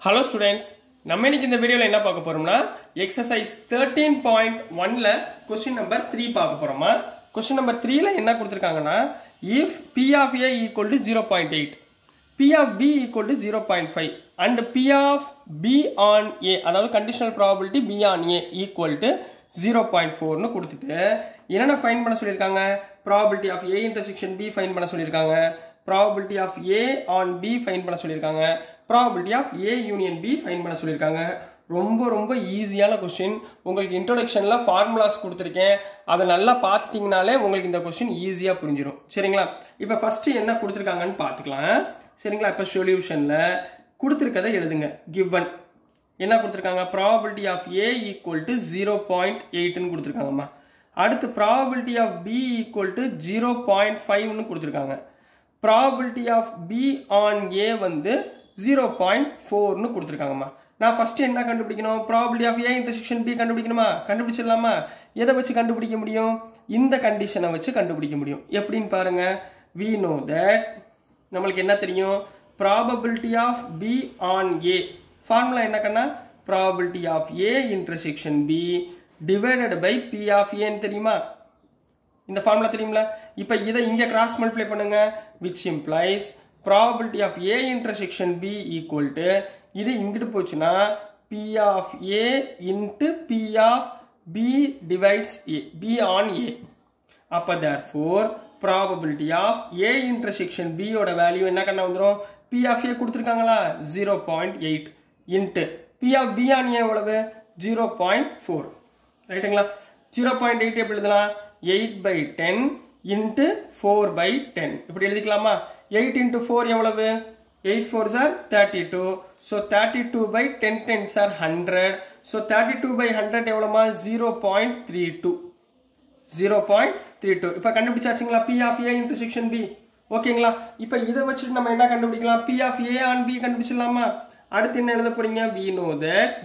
hello students நம்ம இன்னைக்கு இந்த வீடியோவில் என்ன பார்க்க போறோம்னா எக்ஸசைஸ் தேர்ட்டீன் பாயிண்ட் ஒன்ல கொஸ்டின் நம்பர் த்ரீ பார்க்க போறோமா கொஸ்டின் நம்பர் த்ரீல என்ன கொடுத்துருக்காங்கன்னா if p of A equal to zero point eight p of B equal to zero point five and p of B on a அதாவது conditional probability p on a equal to zero point ஃபோர்னு கொடுத்துட்டு என்னென்ன find பண்ண சொல்லியிருக்காங்க probability of A intersection b find பண்ண சொல்லியிருக்காங்க probability of A on B find பண்ண சொல்லியிருக்காங்க probability of A union b find பண்ண சொல்லியிருக்காங்க ரொம்ப ரொம்ப ஈஸியான கொஸ்டின் உங்களுக்கு இன்ட்ரோடக்ஷனில் ஃபார்முலாஸ் கொடுத்துருக்கேன் அதை நல்லா பார்த்துட்டிங்கனாலே உங்களுக்கு இந்த கொஸ்டின் ஈஸியாக புரிஞ்சிடும் சரிங்களா இப்போ ஃபஸ்ட்டு என்ன கொடுத்துருக்காங்கன்னு பார்த்துக்கலாம் சரிங்களா இப்போ சொல்யூஷனில் கொடுத்துருக்கதை எழுதுங்க கிவன் என்ன கொடுத்துருக்காங்க probability of A equal to zero point எயிட்னு கொடுத்துருக்காங்கம்மா அடுத்து probability of B equal to zero point ஃபைவ்னு கொடுத்துருக்காங்க probability of B on A வந்து ஜீரோ பாயிண்ட் ஃபோர்னு கொடுத்துருக்காங்கம்மா நான் ஃபர்ஸ்ட் என்ன கண்டுபிடிக்கணும் probability of A intersection B கண்டுபிடிக்கணுமா கண்டுபிடிச்சிடலாமா எதை வச்சு கண்டுபிடிக்க முடியும் இந்த கண்டிஷனை வச்சு கண்டுபிடிக்க முடியும் எப்படின்னு பாருங்க வி நோ தட் நம்மளுக்கு என்ன தெரியும் probability of B on A formula என்ன கண்ணா probability of A intersection B divided by B of ஏன்னு தெரியுமா இந்த ஃபார்முலா தெரியுங்களா இப்போ இதை இங்கே கிராஸ் மல்டிப்ளை பண்ணுங்க which implies probability of A intersection B equal to இது இங்கிட்டு போச்சுன்னா B of A into B of B divides A B on A அப்போ therefore probability of A intersection பியோட வேல்யூ என்ன கண்ணா வந்துடும் பி ஆஃப் ஏ கொடுத்துருக்காங்களா zero point eight into B of B on A எவ்வளவு ஜீரோ பாயிண்ட் ஃபோர் ரைட்டுங்களா zero point eight எப்படி எழுதலாம் eight by ten into four by ten இப்படி எழுதிக்கலாமா எயிட் இன்ட்டு ஃபோர் எவ்வளவு எயிட் ஃபோர் சார் thirty two so thirty two by ten ten சார் hundred so thirty two by hundred எவ்வளோமா zero point three two zero point three two இப்போ கண்டுபிடிச்சாச்சுங்களா B of A into section B ஓகேங்களா இப்போ இதை வச்சுட்டு நம்ம என்ன கண்டுபிடிக்கலாம் B of A on B கண்டுபிடிச்சிடலாமா அடுத்து என்ன எழுத போறீங்க we know that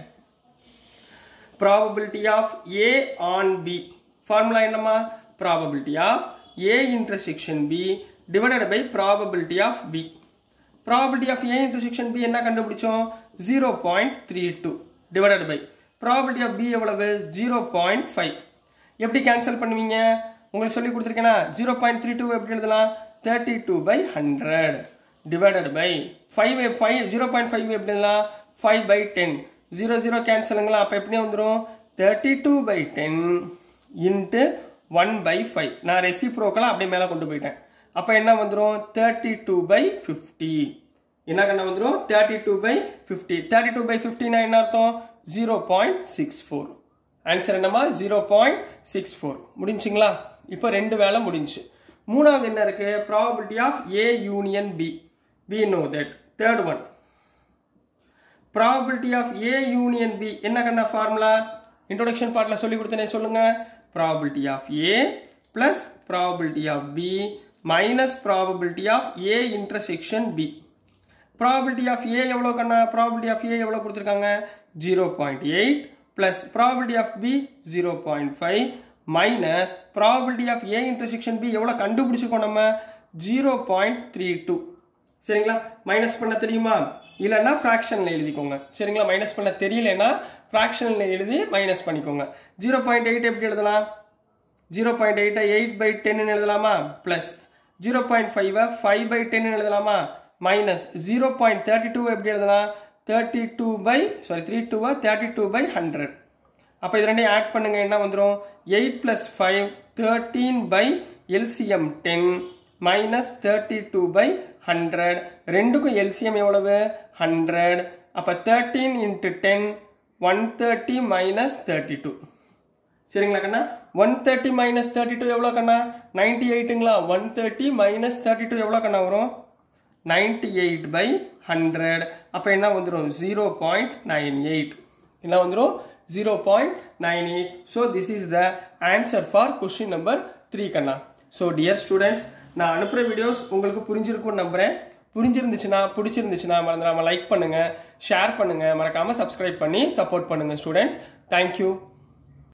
probability of A on B formula என்னம்மா probability of A intersection B divided by probability of B probability of A intersection B என்ன கண்டுபிடிச்சோம் zero point three two divided by probability of B எவ்வளவு zero point five எப்படி cancel பண்ணுவீங்க உங்களுக்கு சொல்லி கொடுத்துருக்கேனா zero point three two எப்படி எழுதலாம் thirty two by hundred divided by five five zero point five எப்படி எழுதலாம் five by ten zero zero கேன்சலுங்களா அப்போ எப்படி வந்துடும் thirty two by ten into one by five நான் ரெசிப்ரோக்கெல்லாம் அப்படியே மேலே கொண்டு போயிட்டேன் அப்போ என்ன வந்துடும் தேர்ட்டி டூ பை ஃபிஃப்டி என்ன கண்ணா வந்துடும் thirty two by fifty thirty two by ஃபிஃப்டினா என்ன அர்த்தம் zero point six four answer என்னமா ஜீரோ பாயிண்ட் சிக்ஸ் ஃபோர் முடிஞ்சுங்களா இப்போ ரெண்டு வேலை முடிஞ்சு மூணாவது என்ன இருக்கு probability of A union B we know that third one probability of A union B என்ன கண்ணா ஃபார்முலா இன்ட்ரோடக்ஷன் பார்ட்டில் சொல்லி கொடுத்தனே சொல்லுங்க probability of A plus probability of B minus probability of A intersection B probability of A எவ்வளோ கண்ணா probability of A எவ்வளோ கொடுத்துருக்காங்க zero point eight plus probability of B zero point five minus probability of A intersection B எவ்வளோ கண்டுபிடிச்சிருக்கோம் நம்ம zero point three two சரிங்களா minus பண்ண தெரியுமா இல்லைன்னா ஃப்ராக்ஷனில் எழுதிக்கோங்க சரிங்களா மைனஸ் பண்ண தெரியலன்னா ஃப்ராக்ஷனில் எழுதி மைனஸ் பண்ணிக்கோங்க ஜீரோ பாயிண்ட் எயிட் எப்படி எழுதலாம் ஜீரோ பாயிண்ட் எயிட்டை எயிட் பை டென்னு எழுதலாமா ப்ளஸ் ஜீரோ பாயிண்ட் ஃபைவை ஃபைவ் பை டென்னு எழுதலாமா minus zero point thirty two எப்படி எழுதலாம் thirty two by sorry three டூவை தேர்ட்டி டூ பை ஹண்ட்ரட் அப்போ இது ரெண்டையும் ஆட் பண்ணுங்க என்ன வந்துடும் eight plus five thirteen by LCM ten minus thirty two by hundred ரெண்டுக்கும் எல்சிஎம் எவ்வளவு ஹண்ட்ரட் அப்போ thirteen into ten one thirty minus thirty two சரிங்களா கண்ணா one thirty minus thirty two எவ்வளோ கண்ணா நைன்டி எயிட்டுங்களா one thirty minus thirty two எவ்வளோ கண்ணா வரும் நைன்டி எயிட் பை ஹண்ட்ரட் அப்போ என்ன வந்துடும் ஜீரோ பாயிண்ட் நைன் எயிட் என்ன வந்துடும் zero point nine eight so this is the answer for question number three கண்ணா ஸோ டியர் ஸ்டூடெண்ட்ஸ் நான் அனுப்புகிற வீடியோஸ் உங்களுக்கு புரிஞ்சிருக்கும்னு நம்புகிறேன் புரிஞ்சிருந்துச்சுன்னா பிடிச்சிருந்துச்சுன்னா மறந்துடாமல் லைக் பண்ணுங்கள் ஷேர் பண்ணுங்கள் மறக்காமல் சப்ஸ்கிரைப் பண்ணி சப்போர்ட் பண்ணுங்கள் ஸ்டூடெண்ட்ஸ் தேங்க்யூ